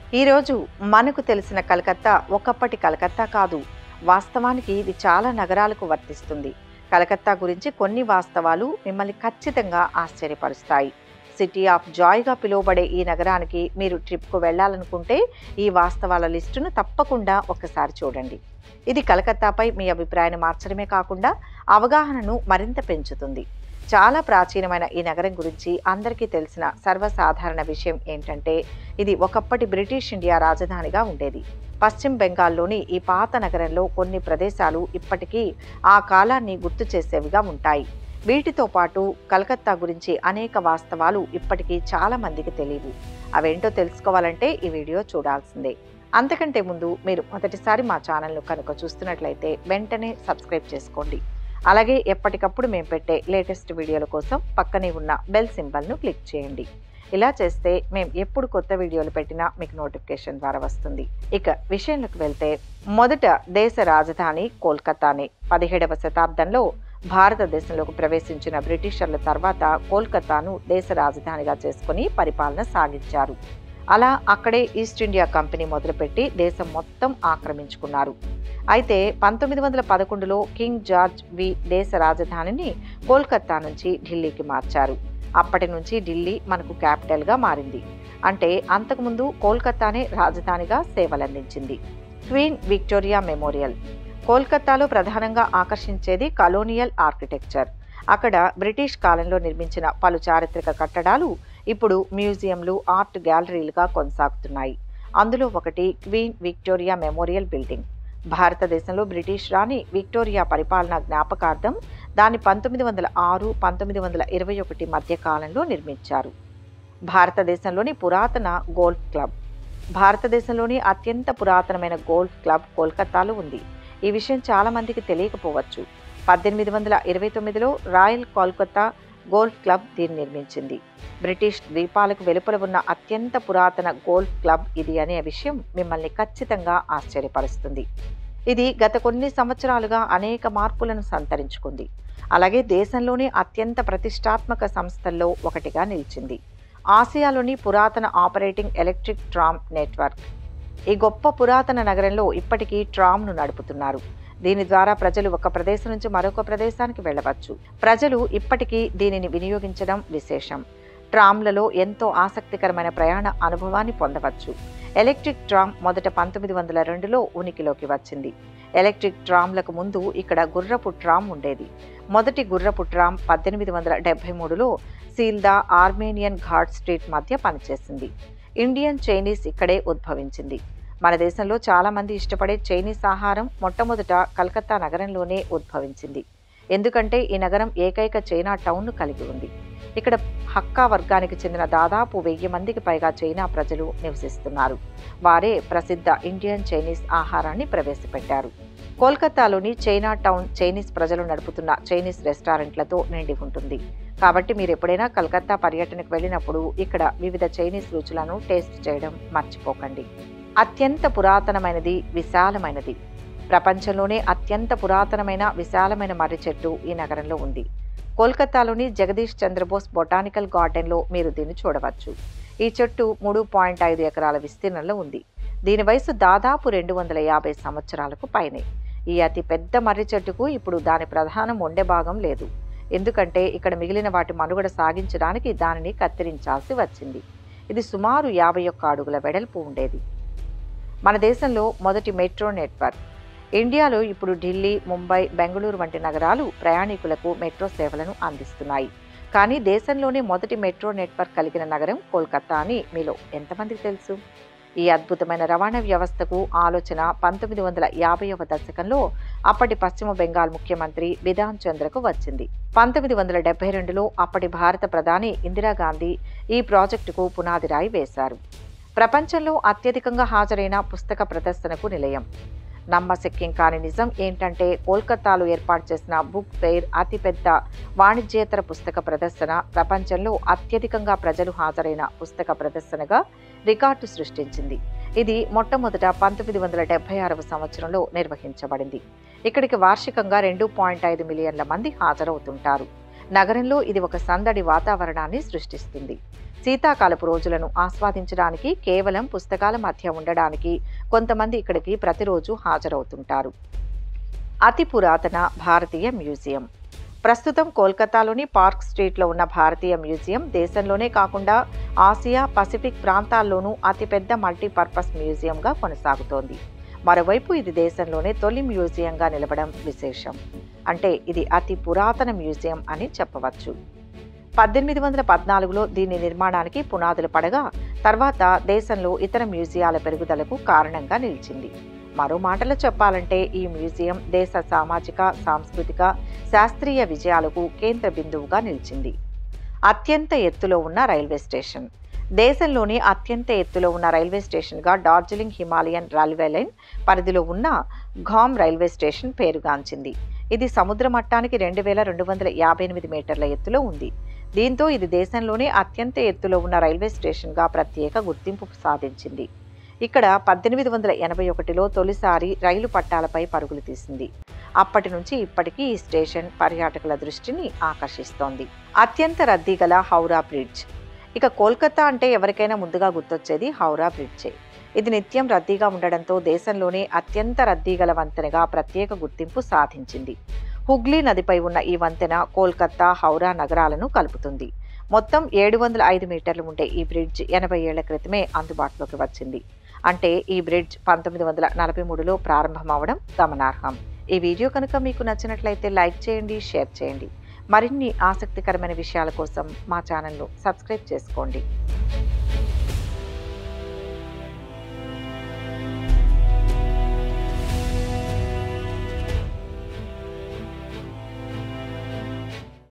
ఈరోజు మనకు తెలిసిన కలకత్తా ఒకప్పటి కలకత్తా కాదు వాస్తవానికి ఇది చాలా నగరాలకు వర్తిస్తుంది కలకత్తా గురించి కొన్ని వాస్తవాలు మిమ్మల్ని ఖచ్చితంగా ఆశ్చర్యపరుస్తాయి సిటీ ఆఫ్ జాయ్గా పిలువబడే ఈ నగరానికి మీరు ట్రిప్కు వెళ్ళాలనుకుంటే ఈ వాస్తవాల లిస్టును తప్పకుండా ఒక్కసారి చూడండి ఇది కలకత్తాపై మీ అభిప్రాయాన్ని మార్చడమే కాకుండా అవగాహనను మరింత పెంచుతుంది చాలా ప్రాచీనమైన ఈ నగరం గురించి అందరికీ తెలిసిన సర్వసాధారణ విషయం ఏంటంటే ఇది ఒకప్పటి బ్రిటిష్ ఇండియా రాజధానిగా ఉండేది పశ్చిమ బెంగాల్లోని ఈ పాత నగరంలో కొన్ని ప్రదేశాలు ఇప్పటికీ ఆ కాలాన్ని గుర్తు చేసేవిగా ఉంటాయి వీటితో పాటు కలకత్తా గురించి అనేక వాస్తవాలు ఇప్పటికీ చాలా మందికి తెలియవు అవేంటో తెలుసుకోవాలంటే ఈ వీడియో చూడాల్సిందే అంతకంటే ముందు మీరు మొదటిసారి మా ఛానల్ను కనుక చూస్తున్నట్లయితే వెంటనే సబ్స్క్రైబ్ చేసుకోండి అలాగే ఎప్పటికప్పుడు మేము పెట్టే లేటెస్ట్ వీడియోల కోసం పక్కనే ఉన్న బెల్ సింబల్ను క్లిక్ చేయండి ఇలా చేస్తే మేము ఎప్పుడు కొత్త వీడియోలు పెట్టినా మీకు నోటిఫికేషన్ ద్వారా వస్తుంది ఇక విషయంలోకి వెళ్తే మొదట దేశ రాజధాని కోల్కతానే పదిహేడవ శతాబ్దంలో భారతదేశంలోకి ప్రవేశించిన బ్రిటిషర్ల తర్వాత కోల్కతాను దేశ రాజధానిగా చేసుకుని పరిపాలన సాగించారు అలా అక్కడే ఈస్ట్ ఇండియా కంపెనీ మొదలుపెట్టి దేశం మొత్తం ఆక్రమించుకున్నారు అయితే పంతొమ్మిది వందల పదకొండులో కింగ్ జార్జ్ వి దేశ రాజధానిని కోల్కతా నుంచి ఢిల్లీకి మార్చారు అప్పటి నుంచి ఢిల్లీ మనకు క్యాపిటల్గా మారింది అంటే అంతకుముందు కోల్కతానే రాజధానిగా సేవలందించింది క్వీన్ విక్టోరియా మెమోరియల్ కోల్కతాలో ప్రధానంగా ఆకర్షించేది కలోనియల్ ఆర్కిటెక్చర్ అక్కడ బ్రిటిష్ కాలంలో నిర్మించిన పలు చారిత్రక కట్టడాలు ఇప్పుడు మ్యూజియంలు ఆర్ట్ గ్యాలరీలుగా కొనసాగుతున్నాయి అందులో ఒకటి క్వీన్ విక్టోరియా మెమోరియల్ బిల్డింగ్ భారతదేశంలో బ్రిటిష్ రాణి విక్టోరియా పరిపాలన జ్ఞాపకార్థం దాన్ని పంతొమ్మిది వందల ఆరు పంతొమ్మిది వందల ఇరవై ఒకటి మధ్య కాలంలో నిర్మించారు భారతదేశంలోని పురాతన గోల్ఫ్ క్లబ్ భారతదేశంలోని అత్యంత పురాతనమైన గోల్ఫ్ క్లబ్ కోల్కతాలో ఉంది ఈ విషయం చాలా మందికి తెలియకపోవచ్చు పద్దెనిమిది వందల ఇరవై తొమ్మిదిలో రాయల్ కోల్కతా గోల్ఫ్ క్లబ్ దీన్ని నిర్మించింది బ్రిటిష్ ద్వీపాలకు వెలుపల ఉన్న అత్యంత పురాతన గోల్ఫ్ క్లబ్ ఇది అనే విషయం మిమ్మల్ని ఖచ్చితంగా ఆశ్చర్యపరుస్తుంది ఇది గత కొన్ని సంవత్సరాలుగా అనేక మార్పులను సంతరించుకుంది అలాగే దేశంలోని అత్యంత ప్రతిష్టాత్మక సంస్థల్లో ఒకటిగా నిలిచింది ఆసియాలోని పురాతన ఆపరేటింగ్ ఎలక్ట్రిక్ ట్రామ్ నెట్వర్క్ ఈ గొప్ప పురాతన నగరంలో ఇప్పటికీ ట్రామ్ను నడుపుతున్నారు దీని ద్వారా ప్రజలు ఒక ప్రదేశం నుంచి మరొక ప్రదేశానికి వెళ్ళవచ్చు ప్రజలు ఇప్పటికీ దీనిని వినియోగించడం విశేషం ట్రామ్లలో ఎంతో ఆసక్తికరమైన ప్రయాణ అనుభవాన్ని పొందవచ్చు ఎలక్ట్రిక్ ట్రామ్ మొదట పంతొమ్మిది వందల రెండులో ఉనికిలోకి వచ్చింది ఎలక్ట్రిక్ ట్రామ్లకు ముందు ఇక్కడ గుర్రపు ట్రామ్ ఉండేది మొదటి గుర్రపు ట్రామ్ పద్దెనిమిది వందల డెబ్బై మూడులో సీల్దా ఆర్మేనియన్ ఘాట్ స్ట్రీట్ మధ్య పనిచేసింది ఇండియన్ చైనీస్ ఇక్కడే ఉద్భవించింది మన దేశంలో చాలా మంది ఇష్టపడే చైనీస్ ఆహారం మొట్టమొదట కలకత్తా నగరంలోనే ఉద్భవించింది ఎందుకంటే ఈ నగరం ఏకైక చైనా టౌన్ను కలిగి ఉంది ఇక్కడ హక్కా వర్గానికి చెందిన దాదాపు వెయ్యి మందికి పైగా చైనా ప్రజలు నివసిస్తున్నారు వారే ప్రసిద్ధ ఇండియన్ చైనీస్ ఆహారాన్ని ప్రవేశపెట్టారు కోల్కతాలోని చైనా టౌన్ చైనీస్ ప్రజలు నడుపుతున్న చైనీస్ రెస్టారెంట్లతో నిండి ఉంటుంది కాబట్టి మీరు ఎప్పుడైనా కలకత్తా పర్యటనకు వెళ్ళినప్పుడు ఇక్కడ వివిధ చైనీస్ రుచులను టేస్ట్ చేయడం మర్చిపోకండి అత్యంత పురాతనమైనది విశాలమైనది ప్రపంచంలోనే అత్యంత పురాతనమైన విశాలమైన మర్రి చెట్టు ఈ నగరంలో ఉంది కోల్కతాలోని జగదీష్ చంద్రబోస్ బొటానికల్ గార్డెన్లో మీరు దీన్ని చూడవచ్చు ఈ చెట్టు మూడు పాయింట్ ఐదు ఎకరాల విస్తీర్ణంలో ఉంది దీని వయసు దాదాపు రెండు వందల యాభై సంవత్సరాలకు పైనే ఈ అతి పెద్ద మర్రి చెట్టుకు ఇప్పుడు దాని ప్రధానం ఉండే భాగం లేదు ఎందుకంటే ఇక్కడ మిగిలిన వాటి మనుగడ సాగించడానికి దానిని కత్తిరించాల్సి వచ్చింది ఇది సుమారు యాభై ఒక్క అడుగుల వెడల్పు ఉండేది మన దేశంలో మొదటి మెట్రో నెట్వర్క్ ఇండియాలో ఇప్పుడు ఢిల్లీ ముంబై బెంగళూరు వంటి నగరాలు ప్రయాణికులకు మెట్రో సేవలను అందిస్తున్నాయి కానీ దేశంలోనే మొదటి మెట్రో నెట్వర్క్ కలిగిన నగరం కోల్కతా అని మీలో ఎంతమందికి తెలుసు ఈ అద్భుతమైన రవాణా వ్యవస్థకు ఆలోచన పంతొమ్మిది వందల యాభైవ దశకంలో అప్పటి పశ్చిమ బెంగాల్ ముఖ్యమంత్రి బిధాన్ చంద్రకు వచ్చింది పంతొమ్మిది వందల డెబ్బై రెండులో అప్పటి భారత ప్రధాని ఇందిరాగాంధీ ఈ ప్రాజెక్టుకు పునాది రాయి వేశారు ప్రపంచంలో అత్యధికంగా హాజరైన పుస్తక ప్రదర్శనకు నిలయం నమ్మశక్యం కాని నిజం ఏంటంటే కోల్కతాలో ఏర్పాటు చేసిన బుక్ ఫెయిర్ అతిపెద్ద వాణిజ్యేతర పుస్తక ప్రదర్శన ప్రపంచంలో అత్యధికంగా ప్రజలు హాజరైన పుస్తక ప్రదర్శనగా రికార్డు సృష్టించింది ఇది మొట్టమొదట పంతొమ్మిది వందల డెబ్బై ఆరవ సంవత్సరంలో నిర్వహించబడింది ఇక్కడికి వార్షికంగా రెండు పాయింట్ ఐదు మిలియన్ల మంది హాజరవుతుంటారు నగరంలో ఇది ఒక సందడి వాతావరణాన్ని సృష్టిస్తుంది శీతాకాలపు రోజులను ఆస్వాదించడానికి కేవలం పుస్తకాల మధ్య ఉండడానికి కొంతమంది ఇక్కడికి ప్రతిరోజు హాజరవుతుంటారు అతి పురాతన భారతీయ మ్యూజియం ప్రస్తుతం కోల్కతాలోని పార్క్ స్ట్రీట్లో ఉన్న భారతీయ మ్యూజియం దేశంలోనే కాకుండా ఆసియా పసిఫిక్ ప్రాంతాల్లోనూ అతిపెద్ద మల్టీపర్పస్ మ్యూజియంగా కొనసాగుతోంది మరోవైపు ఇది దేశంలోనే తొలి మ్యూజియంగా నిలవడం విశేషం అంటే ఇది అతి పురాతన మ్యూజియం అని చెప్పవచ్చు పద్దెనిమిది వందల పద్నాలుగులో దీని నిర్మాణానికి పునాదులు పడగా తర్వాత దేశంలో ఇతర మ్యూజియాల పెరుగుదలకు కారణంగా నిలిచింది మరో మాటలో చెప్పాలంటే ఈ మ్యూజియం దేశ సామాజిక సాంస్కృతిక శాస్త్రీయ విజయాలకు కేంద్ర బిందువుగా నిలిచింది అత్యంత ఎత్తులో ఉన్న రైల్వే స్టేషన్ దేశంలోని అత్యంత ఎత్తులో ఉన్న railway స్టేషన్గా Darjeeling Himalayan railway line పరిధిలో ఉన్న ఘామ్ రైల్వే స్టేషన్ పేరుగాంచింది ఇది సముద్ర మట్టానికి రెండు వేల రెండు వందల యాభై ఎనిమిది మీటర్ల ఎత్తులో ఉంది దీంతో ఇది దేశంలోనే అత్యంత ఎత్తులో ఉన్న రైల్వే స్టేషన్గా ప్రత్యేక గుర్తింపు సాధించింది ఇక్కడ పద్దెనిమిది వందల ఎనభై ఒకటిలో తొలిసారి రైలు పట్టాలపై పరుగులు తీసింది అప్పటి నుంచి ఇప్పటికీ ఈ స్టేషన్ పర్యాటకుల దృష్టిని ఆకర్షిస్తోంది అత్యంత రద్దీ గల హౌరా బ్రిడ్జ్ ఇక కోల్కతా అంటే ఎవరికైనా ముందుగా గుర్తొచ్చేది హౌరా బ్రిడ్జే ఇది నిత్యం రద్దీగా ఉండడంతో దేశంలోనే అత్యంత రద్దీ గల వంతెనగా ప్రత్యేక గుర్తింపు సాధించింది హుగ్లీ నదిపై ఉన్న ఈ వంతెన కోల్కతా హౌరా నగరాలను కలుపుతుంది మొత్తం ఏడు వందల ఐదు మీటర్లు ఉండే ఈ బ్రిడ్జ్ ఎనభై ఏళ్ల క్రితమే అందుబాటులోకి వచ్చింది అంటే ఈ బ్రిడ్జ్ పంతొమ్మిది వందల నలభై మూడులో ప్రారంభం అవడం గమనార్హం ఈ వీడియో కనుక మీకు నచ్చినట్లయితే లైక్ చేయండి షేర్ చేయండి మరిన్ని ఆసక్తికరమైన విషయాల కోసం మా ఛానల్ను సబ్స్క్రైబ్ చేసుకోండి